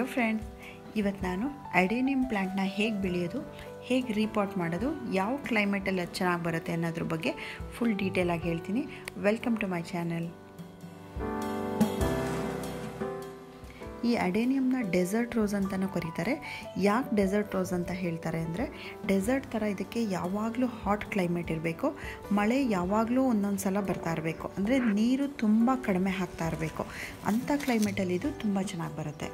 friends ಇವತ್ತು ನಾನು adenium ಪ್ಲ್ಯಾಂಟ್ನ ಹೇಗೆ ಬೆಳೆಯೋದು ಹೇಗೆ ರೀಪಾಟ್ ಮಾಡೋದು ಯಾವ ಕ್ಲೈಮೇಟಲ್ಲಿ ಅದು ಚೆನ್ನಾಗಿ ಬರುತ್ತೆ ಅನ್ನೋದ್ರ ಬಗ್ಗೆ ಫುಲ್ ಡೀಟೇಲಾಗಿ ಹೇಳ್ತೀನಿ ವೆಲ್ಕಮ್ ಟು ಮೈ ಚಾನಲ್ ಈ ಅಡೇನಿಯಮ್ನ ಡೆಸರ್ಟ್ ರೋಸ್ ಅಂತಲೂ ಕರೀತಾರೆ ಯಾಕೆ ಡೆಸರ್ಟ್ ರೋಸ್ ಅಂತ ಹೇಳ್ತಾರೆ ಅಂದರೆ ಡೆಸರ್ಟ್ ಥರ ಇದಕ್ಕೆ ಯಾವಾಗಲೂ ಹಾಟ್ ಕ್ಲೈಮೇಟ್ ಇರಬೇಕು ಮಳೆ ಯಾವಾಗಲೂ ಒಂದೊಂದು ಸಲ ಬರ್ತಾ ಇರಬೇಕು ಅಂದರೆ ನೀರು ತುಂಬ ಕಡಿಮೆ ಹಾಕ್ತಾ ಇರಬೇಕು ಅಂಥ ಕ್ಲೈಮೇಟಲ್ಲಿ ಇದು ತುಂಬ ಚೆನ್ನಾಗಿ ಬರುತ್ತೆ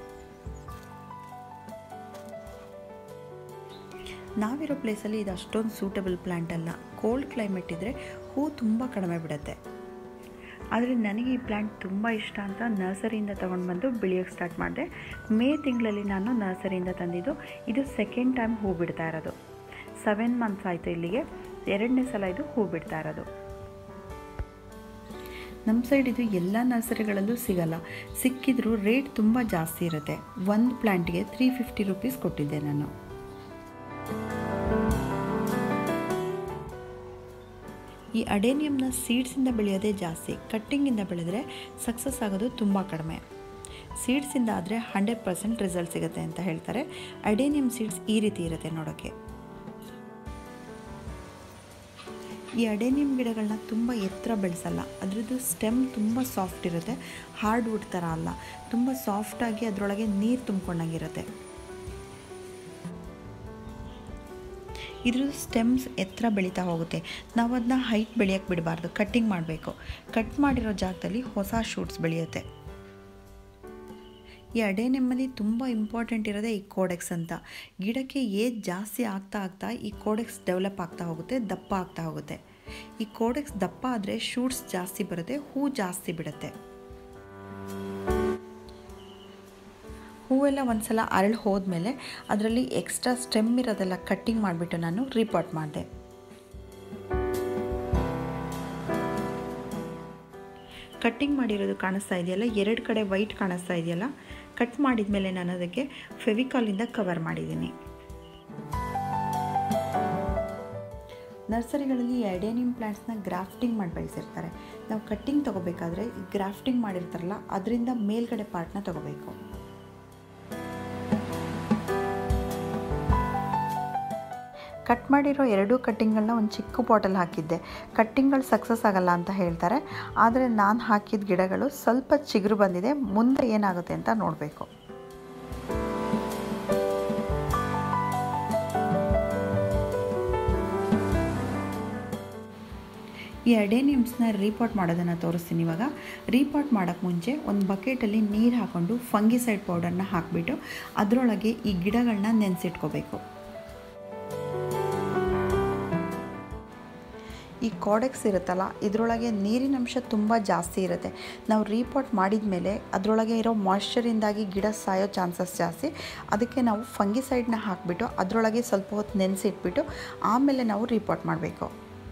ನಾವಿರೋ ಪ್ಲೇಸಲ್ಲಿ ಇದು ಅಷ್ಟೊಂದು ಸೂಟಬಲ್ ಪ್ಲ್ಯಾಂಟ್ ಅಲ್ಲ ಕೋಲ್ಡ್ ಕ್ಲೈಮೇಟ್ ಇದ್ದರೆ ಹೂ ತುಂಬ ಕಡಿಮೆ ಬಿಡುತ್ತೆ ಆದರೆ ನನಗೆ ಈ ಪ್ಲ್ಯಾಂಟ್ ತುಂಬ ಇಷ್ಟ ಅಂತ ನರ್ಸರಿಯಿಂದ ತೊಗೊಂಡು ಬಂದು ಬೆಳೆಯೋಕ್ಕೆ ಸ್ಟಾರ್ಟ್ ಮಾಡಿದೆ ಮೇ ತಿಂಗಳಲ್ಲಿ ನಾನು ನರ್ಸರಿಯಿಂದ ತಂದಿದ್ದು ಇದು ಸೆಕೆಂಡ್ ಟೈಮ್ ಹೂ ಬಿಡ್ತಾ ಇರೋದು ಸೆವೆನ್ ಮಂತ್ಸ್ ಆಯಿತು ಇಲ್ಲಿಗೆ ಎರಡನೇ ಸಲ ಇದು ಹೂ ಬಿಡ್ತಾ ಇರೋದು ನಮ್ಮ ಸೈಡ್ ಇದು ಎಲ್ಲ ನರ್ಸರಿಗಳಲ್ಲೂ ಸಿಗಲ್ಲ ಸಿಕ್ಕಿದ್ರೂ ರೇಟ್ ತುಂಬ ಜಾಸ್ತಿ ಇರುತ್ತೆ ಒಂದು ಪ್ಲ್ಯಾಂಟ್ಗೆ ತ್ರೀ ಫಿಫ್ಟಿ ರುಪೀಸ್ ಕೊಟ್ಟಿದ್ದೆ ನಾನು ಈ ಅಡೇನಿಯಮ್ನ ಸೀಡ್ಸಿಂದ ಬೆಳೆಯೋದೇ ಜಾಸ್ತಿ ಕಟ್ಟಿಂಗಿಂದ ಬೆಳೆದ್ರೆ ಸಕ್ಸಸ್ ಆಗೋದು ತುಂಬ ಕಡಿಮೆ ಸೀಡ್ಸಿಂದ ಆದರೆ ಹಂಡ್ರೆಡ್ ಪರ್ಸೆಂಟ್ ರಿಸಲ್ಟ್ ಸಿಗುತ್ತೆ ಅಂತ ಹೇಳ್ತಾರೆ ಅಡೇನಿಯಮ್ ಸೀಡ್ಸ್ ಈ ರೀತಿ ಇರುತ್ತೆ ನೋಡೋಕ್ಕೆ ಈ ಅಡೇನಿಯಮ್ ಗಿಡಗಳನ್ನ ತುಂಬ ಎತ್ತರ ಬೆಳೆಸಲ್ಲ ಅದರದ್ದು ಸ್ಟೆಮ್ ತುಂಬ ಸಾಫ್ಟ್ ಇರುತ್ತೆ ಹಾರ್ಡ್ ವುಡ್ ಥರ ಅಲ್ಲ ತುಂಬ ಸಾಫ್ಟಾಗಿ ಅದರೊಳಗೆ ನೀರು ತುಂಬ್ಕೊಂಡಂಗಿರುತ್ತೆ ಇದ್ರದ್ದು ಸ್ಟೆಮ್ಸ್ ಎತ್ತರ ಬೆಳೀತಾ ಹೋಗುತ್ತೆ ನಾವು ಅದನ್ನ ಹೈಟ್ ಬೆಳೆಯೋಕ್ಕೆ ಬಿಡಬಾರ್ದು ಕಟ್ಟಿಂಗ್ ಮಾಡಬೇಕು ಕಟ್ ಮಾಡಿರೋ ಜಾಗದಲ್ಲಿ ಹೊಸ ಶೂಟ್ಸ್ ಬೆಳೆಯುತ್ತೆ ಈ ಅಡೇನೆಮ್ಮಲ್ಲಿ ತುಂಬ ಇಂಪಾರ್ಟೆಂಟ್ ಇರೋದೇ ಈ ಕೋಡೆಕ್ಸ್ ಅಂತ ಗಿಡಕ್ಕೆ ಏಜ್ ಜಾಸ್ತಿ ಆಗ್ತಾ ಆಗ್ತಾ ಈ ಕೋಡೆಕ್ಸ್ ಡೆವಲಪ್ ಆಗ್ತಾ ಹೋಗುತ್ತೆ ದಪ್ಪ ಆಗ್ತಾ ಹೋಗುತ್ತೆ ಈ ಕೋಡೆಕ್ಸ್ ದಪ್ಪ ಆದರೆ ಶೂಟ್ಸ್ ಜಾಸ್ತಿ ಬರುತ್ತೆ ಹೂ ಜಾಸ್ತಿ ಬಿಡುತ್ತೆ ಹೂವೆಲ್ಲ ಒಂದು ಸಲ ಅರಳು ಹೋದ್ಮೇಲೆ ಅದರಲ್ಲಿ ಎಕ್ಸ್ಟ್ರಾ ಸ್ಟೆಮ್ ಇರೋದೆಲ್ಲ ಕಟ್ಟಿಂಗ್ ಮಾಡಿಬಿಟ್ಟು ನಾನು ರೀಪಾಟ್ ಮಾಡಿದೆ ಕಟ್ಟಿಂಗ್ ಮಾಡಿರೋದು ಕಾಣಿಸ್ತಾ ಇದೆಯಲ್ಲ ಎರಡು ಕಡೆ ವೈಟ್ ಕಾಣಿಸ್ತಾ ಇದೆಯಲ್ಲ ಕಟ್ ಮಾಡಿದ ಮೇಲೆ ನಾನು ಅದಕ್ಕೆ ಫೆವಿಕಾಲಿಂದ ಕವರ್ ಮಾಡಿದ್ದೀನಿ ನರ್ಸರಿಗಳಲ್ಲಿ ಈ ಅಡೇನಿಯಮ್ ಪ್ಲ್ಯಾಂಟ್ಸ್ನ ಗ್ರಾಫ್ಟಿಂಗ್ ಮಾಡಿ ಬೆಳೆಸಿರ್ತಾರೆ ನಾವು ಕಟ್ಟಿಂಗ್ ತೊಗೋಬೇಕಾದ್ರೆ ಈ ಗ್ರಾಫ್ಟಿಂಗ್ ಮಾಡಿರ್ತಾರಲ್ಲ ಅದರಿಂದ ಮೇಲ್ಗಡೆ ಪಾರ್ಟ್ನ ತೊಗೋಬೇಕು ಕಟ್ ಮಾಡಿರೋ ಎರಡೂ ಕಟ್ಟಿಂಗ್ಗಳನ್ನ ಒಂದು ಚಿಕ್ಕ ಬಾಟಲ್ ಹಾಕಿದ್ದೆ ಕಟ್ಟಿಂಗ್ಗಳು ಸಕ್ಸಸ್ ಆಗಲ್ಲ ಅಂತ ಹೇಳ್ತಾರೆ ಆದರೆ ನಾನು ಹಾಕಿದ ಗಿಡಗಳು ಸ್ವಲ್ಪ ಚಿಗುರು ಬಂದಿದೆ ಮುಂದೆ ಏನಾಗುತ್ತೆ ಅಂತ ನೋಡಬೇಕು ಈ ಅಡೇನಿಯಮ್ಸ್ನ ರೀಪಾಟ್ ಮಾಡೋದನ್ನು ತೋರಿಸ್ತೀನಿ ಇವಾಗ ರೀಪಾಟ್ ಮಾಡೋಕ್ಕೆ ಮುಂಚೆ ಒಂದು ಬಕೆಟಲ್ಲಿ ನೀರು ಹಾಕ್ಕೊಂಡು ಫಂಗಿಸೈಡ್ ಪೌಡರ್ನ ಹಾಕಿಬಿಟ್ಟು ಅದರೊಳಗೆ ಈ ಗಿಡಗಳನ್ನ ನೆನೆಸಿಟ್ಕೋಬೇಕು ಈ ಕಾಡೆಕ್ಸ್ ಇರುತ್ತಲ್ಲ ಇದರೊಳಗೆ ನೀರಿನ ಅಂಶ ತುಂಬ ಜಾಸ್ತಿ ಇರುತ್ತೆ ನಾವು ರೀಪಾಟ್ ಮಾಡಿದ ಮೇಲೆ ಅದರೊಳಗೆ ಇರೋ ಮಾಯ್ಶ್ಚರಿಂದಾಗಿ ಗಿಡ ಸಾಯೋ ಚಾನ್ಸಸ್ ಜಾಸ್ತಿ ಅದಕ್ಕೆ ನಾವು ಫಂಗಿಸೈಡ್ನ ಹಾಕಿಬಿಟ್ಟು ಅದರೊಳಗೆ ಸ್ವಲ್ಪ ಹೊತ್ತು ನೆನೆಸಿಟ್ಬಿಟ್ಟು ಆಮೇಲೆ ನಾವು ರೀಪಾಟ್ ಮಾಡಬೇಕು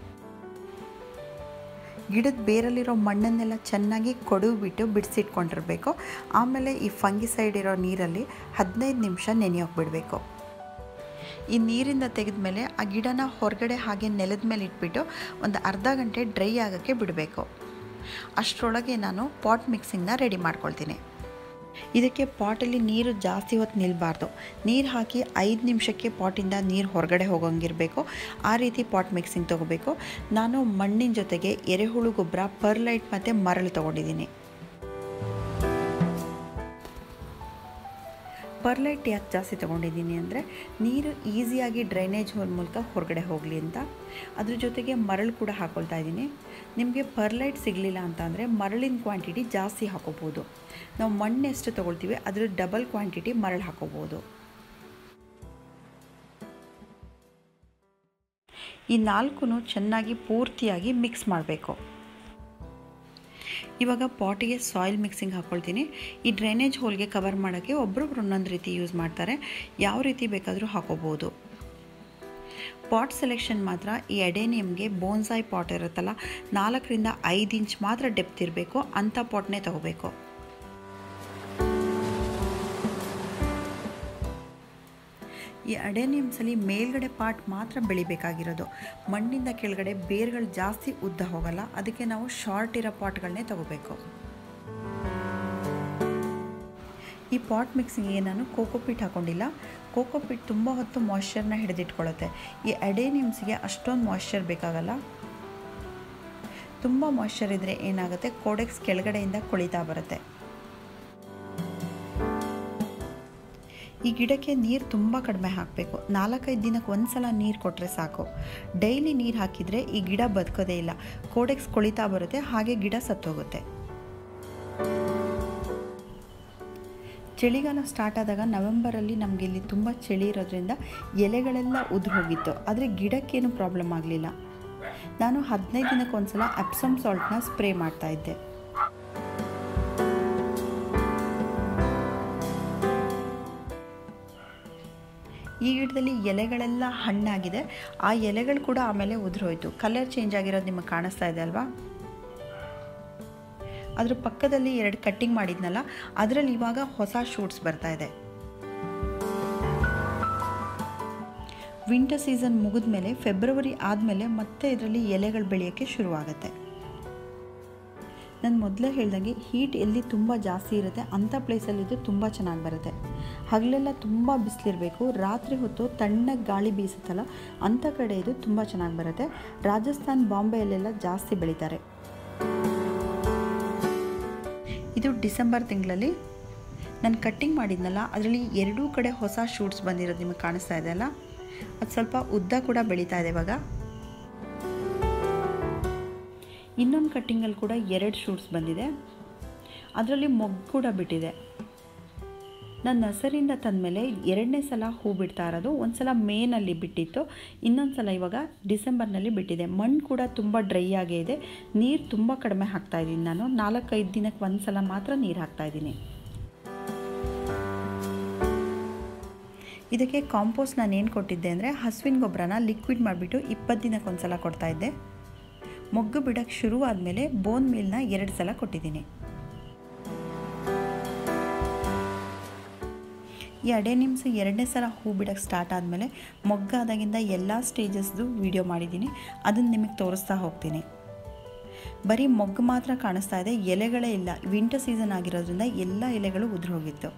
ಗಿಡದ ಬೇರಲ್ಲಿರೋ ಮಣ್ಣನ್ನೆಲ್ಲ ಚೆನ್ನಾಗಿ ಕೊಡುಬಿಟ್ಟು ಬಿಡಿಸಿಟ್ಕೊಂಡಿರಬೇಕು ಆಮೇಲೆ ಈ ಫಂಗಿಸೈಡ್ ಇರೋ ನೀರಲ್ಲಿ ಹದಿನೈದು ನಿಮಿಷ ನೆನೆಯೋಕೆ ಬಿಡಬೇಕು ಈ ನೀರಿಂದ ತೆಗೆದ ಮೇಲೆ ಆ ಗಿಡನ ಹೊರಗಡೆ ಹಾಗೆ ನೆಲದ ಮೇಲೆ ಇಟ್ಬಿಟ್ಟು ಒಂದು ಅರ್ಧ ಗಂಟೆ ಡ್ರೈ ಆಗೋಕ್ಕೆ ಬಿಡಬೇಕು ಅಷ್ಟರೊಳಗೆ ನಾನು ಪಾಟ್ ಮಿಕ್ಸಿಂಗ್ನ ರೆಡಿ ಮಾಡ್ಕೊಳ್ತೀನಿ ಇದಕ್ಕೆ ಪಾಟಲ್ಲಿ ನೀರು ಜಾಸ್ತಿ ಹೊತ್ತು ನಿಲ್ಲಬಾರ್ದು ನೀರು ಹಾಕಿ ಐದು ನಿಮಿಷಕ್ಕೆ ಪಾಟಿಂದ ನೀರು ಹೊರಗಡೆ ಹೋಗೋಂಗಿರಬೇಕು ಆ ರೀತಿ ಪಾಟ್ ಮಿಕ್ಸಿಂಗ್ ತೊಗೋಬೇಕು ನಾನು ಮಣ್ಣಿನ ಜೊತೆಗೆ ಎರೆಹುಳು ಗೊಬ್ಬರ ಪರ್ಲೈಟ್ ಮತ್ತು ಮರಳು ತೊಗೊಂಡಿದ್ದೀನಿ ಪರ್ಲೈಟ್ ಯಾಕೆ ಜಾಸ್ತಿ ತೊಗೊಂಡಿದ್ದೀನಿ ಅಂದರೆ ನೀರು ಈಸಿಯಾಗಿ ಡ್ರೈನೇಜ್ ಹೋಲ್ ಮೂಲಕ ಹೊರಗಡೆ ಹೋಗಲಿ ಅಂತ ಅದ್ರ ಜೊತೆಗೆ ಮರಳು ಕೂಡ ಹಾಕ್ಕೊಳ್ತಾ ಇದ್ದೀನಿ ನಿಮಗೆ ಪರ್ಲೈಟ್ ಸಿಗಲಿಲ್ಲ ಅಂತ ಅಂದರೆ ಮರಳಿನ ಕ್ವಾಂಟಿಟಿ ಜಾಸ್ತಿ ಹಾಕೋಬೋದು ನಾವು ಮಣ್ಣು ಎಷ್ಟು ತೊಗೊಳ್ತೀವಿ ಅದ್ರ ಡಬಲ್ ಕ್ವಾಂಟಿಟಿ ಮರಳು ಹಾಕೋಬೋದು ಈ ನಾಲ್ಕು ಚೆನ್ನಾಗಿ ಪೂರ್ತಿಯಾಗಿ ಮಿಕ್ಸ್ ಮಾಡಬೇಕು ಇವಾಗ ಪಾಟಿಗೆ ಸಾಯಿಲ್ ಮಿಕ್ಸಿಂಗ್ ಹಾಕ್ಕೊಳ್ತೀನಿ ಈ ಡ್ರೈನೇಜ್ ಹೋಲ್ಗೆ ಕವರ್ ಮಾಡೋಕ್ಕೆ ಒಬ್ರೊಬ್ರು ಒಂದೊಂದು ರೀತಿ ಯೂಸ್ ಮಾಡ್ತಾರೆ ಯಾವ ರೀತಿ ಬೇಕಾದರೂ ಹಾಕೋಬೋದು ಪಾಟ್ ಸೆಲೆಕ್ಷನ್ ಮಾತ್ರ ಈ ಅಡೇನಿಯಮ್ಗೆ ಬೋನ್ಸಾಯ್ ಪಾಟ್ ಇರುತ್ತಲ್ಲ ನಾಲ್ಕರಿಂದ ಐದು ಇಂಚ್ ಮಾತ್ರ ಡೆಪ್ತ್ ಇರಬೇಕು ಅಂಥ ಪಾಟ್ನೇ ತಗೋಬೇಕು ಈ ಅಡೇನಿಯಮ್ಸಲ್ಲಿ ಮೇಲ್ಗಡೆ ಪಾರ್ಟ್ ಮಾತ್ರ ಬೆಳಿಬೇಕಾಗಿರೋದು ಮಣ್ಣಿಂದ ಕೆಳಗಡೆ ಬೇರ್ಗಳು ಜಾಸ್ತಿ ಉದ್ದ ಹೋಗಲ್ಲ ಅದಕ್ಕೆ ನಾವು ಶಾರ್ಟ್ ಇರೋ ಪಾಟ್ಗಳನ್ನೇ ತಗೋಬೇಕು ಈ ಪಾಟ್ ಮಿಕ್ಸಿಂಗಿಗೆ ನಾನು ಕೋಕೋಪೀಟ್ ಹಾಕೊಂಡಿಲ್ಲ ಕೋಕೋಪೀಟ್ ತುಂಬ ಹೊತ್ತು ಮಾಯ್ಶ್ಚರ್ನ ಹಿಡಿದಿಟ್ಕೊಳ್ಳುತ್ತೆ ಈ ಅಡೇನಿಯಮ್ಸ್ಗೆ ಅಷ್ಟೊಂದು ಮಾಯ್ಶ್ಚರ್ ಬೇಕಾಗಲ್ಲ ತುಂಬ ಮಾಯ್ಶ್ಚರ್ ಇದ್ದರೆ ಏನಾಗುತ್ತೆ ಕೋಡೆಕ್ಸ್ ಕೆಳಗಡೆಯಿಂದ ಕೊಳಿತಾ ಬರುತ್ತೆ ಈ ಗಿಡಕ್ಕೆ ನೀರು ತುಂಬ ಕಡಿಮೆ ಹಾಕಬೇಕು ನಾಲ್ಕೈದು ದಿನಕ್ಕೆ ಒಂದು ಸಲ ನೀರು ಕೊಟ್ಟರೆ ಸಾಕು ಡೈಲಿ ನೀರು ಹಾಕಿದರೆ ಈ ಗಿಡ ಬದುಕೋದೇ ಇಲ್ಲ ಕೋಡೆಕ್ಸ್ ಕೊಳಿತಾ ಬರುತ್ತೆ ಹಾಗೆ ಗಿಡ ಸತ್ತೋಗುತ್ತೆ ಚಳಿಗಾಲ ಸ್ಟಾರ್ಟ್ ಆದಾಗ ನವೆಂಬರಲ್ಲಿ ನಮಗೆ ಇಲ್ಲಿ ತುಂಬ ಚಳಿ ಇರೋದ್ರಿಂದ ಎಲೆಗಳೆಲ್ಲ ಉದುರು ಹೋಗಿತ್ತು ಆದರೆ ಗಿಡಕ್ಕೇನು ಪ್ರಾಬ್ಲಮ್ ಆಗಲಿಲ್ಲ ನಾನು ಹದಿನೈದು ದಿನಕ್ಕೆ ಒಂದ್ಸಲ ಅಪ್ಸಮ್ ಸಾಲ್ಟ್ನ ಸ್ಪ್ರೇ ಮಾಡ್ತಾಯಿದ್ದೆ ಈ ಗಿಡದಲ್ಲಿ ಎಲೆಗಳೆಲ್ಲ ಹಣ್ಣಾಗಿದೆ ಆ ಎಲೆಗಳು ಕೂಡ ಆಮೇಲೆ ಉದುರೋಯ್ತು ಕಲರ್ ಚೇಂಜ್ ಆಗಿರೋದು ನಿಮಗೆ ಕಾಣಿಸ್ತಾ ಇದೆ ಅಲ್ವಾ ಅದ್ರ ಪಕ್ಕದಲ್ಲಿ ಎರಡು ಕಟ್ಟಿಂಗ್ ಮಾಡಿದ್ನಲ್ಲ ಅದರಲ್ಲಿ ಇವಾಗ ಹೊಸ ಶೂಟ್ಸ್ ಬರ್ತಾ ಇದೆ ವಿಂಟರ್ ಸೀಸನ್ ಮುಗಿದ ಮೇಲೆ ಫೆಬ್ರವರಿ ಆದಮೇಲೆ ಮತ್ತೆ ಇದರಲ್ಲಿ ಎಲೆಗಳು ಬೆಳೆಯೋಕ್ಕೆ ಶುರುವಾಗುತ್ತೆ ನಾನು ಮೊದಲೇ ಹೇಳ್ದಂಗೆ ಹೀಟ್ ಎಲ್ಲಿ ತುಂಬ ಜಾಸ್ತಿ ಇರುತ್ತೆ ಅಂಥ ಪ್ಲೇಸಲ್ಲಿ ಇದು ತುಂಬ ಚೆನ್ನಾಗಿ ಬರುತ್ತೆ ಹಗಲೆಲ್ಲ ತುಂಬ ಬಿಸಿಲಿರಬೇಕು ರಾತ್ರಿ ಹೊತ್ತು ತಣ್ಣಗೆ ಗಾಳಿ ಬೀಸುತ್ತಲ್ಲ ಅಂಥ ಕಡೆ ಇದು ತುಂಬ ಚೆನ್ನಾಗಿ ಬರುತ್ತೆ ರಾಜಸ್ಥಾನ್ ಬಾಂಬೆಯಲ್ಲೆಲ್ಲ ಜಾಸ್ತಿ ಬೆಳೀತಾರೆ ಇದು ಡಿಸೆಂಬರ್ ತಿಂಗಳಲ್ಲಿ ನಾನು ಕಟ್ಟಿಂಗ್ ಮಾಡಿದ್ನಲ್ಲ ಅದರಲ್ಲಿ ಎರಡೂ ಕಡೆ ಹೊಸ ಶೂಟ್ಸ್ ಬಂದಿರೋದು ನಿಮಗೆ ಕಾಣಿಸ್ತಾ ಇದೆ ಅಲ್ಲ ಅದು ಸ್ವಲ್ಪ ಉದ್ದ ಕೂಡ ಬೆಳೀತಾ ಇದೆ ಇವಾಗ ಇನ್ನೊಂದು ಕಟ್ಟಿಂಗಲ್ಲಿ ಕೂಡ ಎರಡು ಶೂಟ್ಸ್ ಬಂದಿದೆ ಅದರಲ್ಲಿ ಮೊಗ್ಗು ಕೂಡ ಬಿಟ್ಟಿದೆ ನಾನು ನರ್ಸರಿಯಿಂದ ತಂದಮೇಲೆ ಎರಡನೇ ಸಲ ಹೂ ಬಿಡ್ತಾ ಇರೋದು ಒಂದು ಸಲ ಮೇನಲ್ಲಿ ಬಿಟ್ಟಿತ್ತು ಇನ್ನೊಂದು ಸಲ ಇವಾಗ ಡಿಸೆಂಬರ್ನಲ್ಲಿ ಬಿಟ್ಟಿದೆ ಮಣ್ಣು ಕೂಡ ತುಂಬ ಡ್ರೈ ಆಗೇ ಇದೆ ನೀರು ತುಂಬ ಕಡಿಮೆ ಹಾಕ್ತಾಯಿದ್ದೀನಿ ನಾನು ನಾಲ್ಕೈದು ದಿನಕ್ಕೆ ಒಂದು ಸಲ ಮಾತ್ರ ನೀರು ಹಾಕ್ತಾಯಿದ್ದೀನಿ ಇದಕ್ಕೆ ಕಾಂಪೋಸ್ಟ್ ನಾನು ಏನು ಕೊಟ್ಟಿದ್ದೆ ಅಂದರೆ ಹಸುವಿನ ಗೊಬ್ಬರನ ಲಿಕ್ವಿಡ್ ಮಾಡಿಬಿಟ್ಟು ಇಪ್ಪತ್ತು ದಿನಕ್ಕೆ ಒಂದು ಸಲ ಕೊಡ್ತಾಯಿದ್ದೆ ಮೊಗ್ಗು ಬಿಡೋಕ್ಕೆ ಶುರುವಾದಮೇಲೆ ಬೋನ್ ಮೀಲ್ನ ಎರಡು ಸಲ ಕೊಟ್ಟಿದ್ದೀನಿ ಈ ಅಡೆನಿಮ್ಸ್ ಎರಡನೇ ಸಲ ಹೂ ಬಿಡೋಕ್ಕೆ ಸ್ಟಾರ್ಟ್ ಆದಮೇಲೆ ಮೊಗ್ಗಾದಾಗಿಂದ ಎಲ್ಲ ಸ್ಟೇಜಸ್ದು ವಿಡಿಯೋ ಮಾಡಿದ್ದೀನಿ ಅದನ್ನು ನಿಮಗೆ ತೋರಿಸ್ತಾ ಹೋಗ್ತೀನಿ ಬರೀ ಮೊಗ್ಗು ಮಾತ್ರ ಕಾಣಿಸ್ತಾ ಇದೆ ಎಲೆಗಳೇ ಇಲ್ಲ ವಿಂಟರ್ ಸೀಸನ್ ಆಗಿರೋದ್ರಿಂದ ಎಲ್ಲ ಎಲೆಗಳು ಉದುರು ಹೋಗಿತ್ತು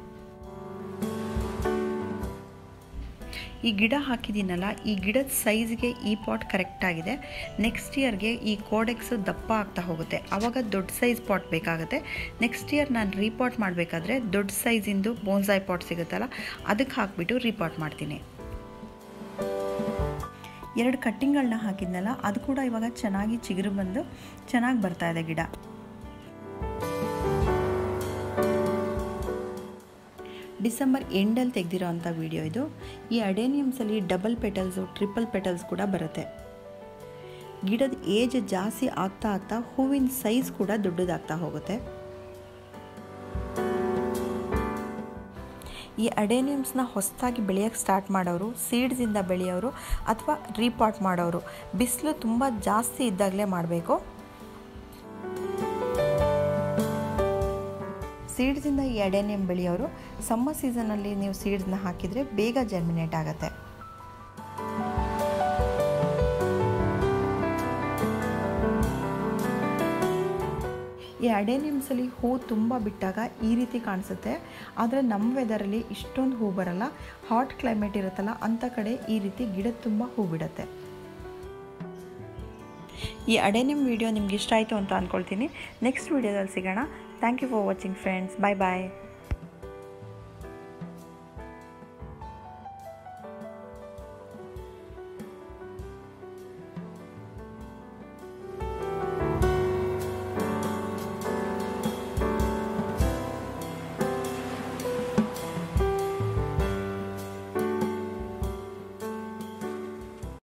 ಈ ಗಿಡ ಹಾಕಿದ್ದೀನಲ್ಲ ಈ ಗಿಡದ ಸೈಜ್ಗೆ ಈ ಪಾಟ್ ಕರೆಕ್ಟಾಗಿದೆ ನೆಕ್ಸ್ಟ್ ಇಯರ್ಗೆ ಈ ಕೋಡೆಕ್ಸು ದಪ್ಪ ಆಗ್ತಾ ಹೋಗುತ್ತೆ ಆವಾಗ ದೊಡ್ಡ ಸೈಜ್ ಪಾಟ್ ಬೇಕಾಗುತ್ತೆ ನೆಕ್ಸ್ಟ್ ಇಯರ್ ನಾನು ರೀಪಾಟ್ ಮಾಡಬೇಕಾದ್ರೆ ದೊಡ್ಡ ಸೈಜಿಂದು ಬೋನ್ಸಾಯ್ ಪಾಟ್ ಸಿಗುತ್ತಲ್ಲ ಅದಕ್ಕೆ ಹಾಕಿಬಿಟ್ಟು ರೀಪಾಟ್ ಮಾಡ್ತೀನಿ ಎರಡು ಕಟ್ಟಿಂಗ್ಗಳನ್ನ ಹಾಕಿದ್ನಲ್ಲ ಅದು ಕೂಡ ಇವಾಗ ಚೆನ್ನಾಗಿ ಚಿಗುರು ಬಂದು ಚೆನ್ನಾಗಿ ಬರ್ತಾ ಇದೆ ಗಿಡ ಡಿಸೆಂಬರ್ ಎಂಡಲ್ಲಿ ತೆಗೆದಿರೋ ಅಂಥ ವಿಡಿಯೋ ಇದು ಈ ಅಡೇನಿಯಮ್ಸಲ್ಲಿ ಡಬಲ್ ಪೆಟಲ್ಸು ಟ್ರಿಪಲ್ ಪೆಟಲ್ಸ್ ಕೂಡ ಬರುತ್ತೆ ಗಿಡದ ಏಜ್ ಜಾಸ್ತಿ ಆಗ್ತಾ ಆಗ್ತಾ ಹೂವಿನ ಸೈಜ್ ಕೂಡ ದೊಡ್ಡದಾಗ್ತಾ ಹೋಗುತ್ತೆ ಈ ಅಡೇನಿಯಮ್ಸ್ನ ಹೊಸದಾಗಿ ಬೆಳೆಯೋಕ್ಕೆ ಸ್ಟಾರ್ಟ್ ಮಾಡೋರು ಸೀಡ್ಸಿಂದ ಬೆಳೆಯೋರು ಅಥವಾ ರೀಪಾಟ್ ಮಾಡೋರು ಬಿಸಿಲು ತುಂಬ ಜಾಸ್ತಿ ಇದ್ದಾಗಲೇ ಮಾಡಬೇಕು ಸೀಡ್ಸಿಂದ ಈ ಅಡೇನಿಯಮ್ ಬೆಳೆಯೋರು ಸಮ್ಮರ್ ಸೀಸನಲ್ಲಿ ನೀವು ಸೀಡ್ಸ್ನ ಹಾಕಿದರೆ ಬೇಗ ಜರ್ಮಿನೇಟ್ ಆಗುತ್ತೆ ಈ ಅಡೇನಿಯಮ್ಸಲ್ಲಿ ಹೂ ತುಂಬ ಬಿಟ್ಟಾಗ ಈ ರೀತಿ ಕಾಣಿಸುತ್ತೆ ಆದರೆ ನಮ್ಮ ವೆದರಲ್ಲಿ ಇಷ್ಟೊಂದು ಹೂ ಬರಲ್ಲ ಹಾಟ್ ಕ್ಲೈಮೇಟ್ ಇರುತ್ತಲ್ಲ ಅಂಥ ಕಡೆ ಈ ರೀತಿ ಗಿಡ ತುಂಬ ಹೂ ಬಿಡುತ್ತೆ ಈ ಅಡೇನಿಯಮ್ ವಿಡಿಯೋ ನಿಮ್ಗೆ ಇಷ್ಟ ಆಯಿತು ಅಂತ ಅಂದ್ಕೊಳ್ತೀನಿ ನೆಕ್ಸ್ಟ್ ವಿಡಿಯೋದಲ್ಲಿ ಸಿಗೋಣ thank you for watching friends bye bye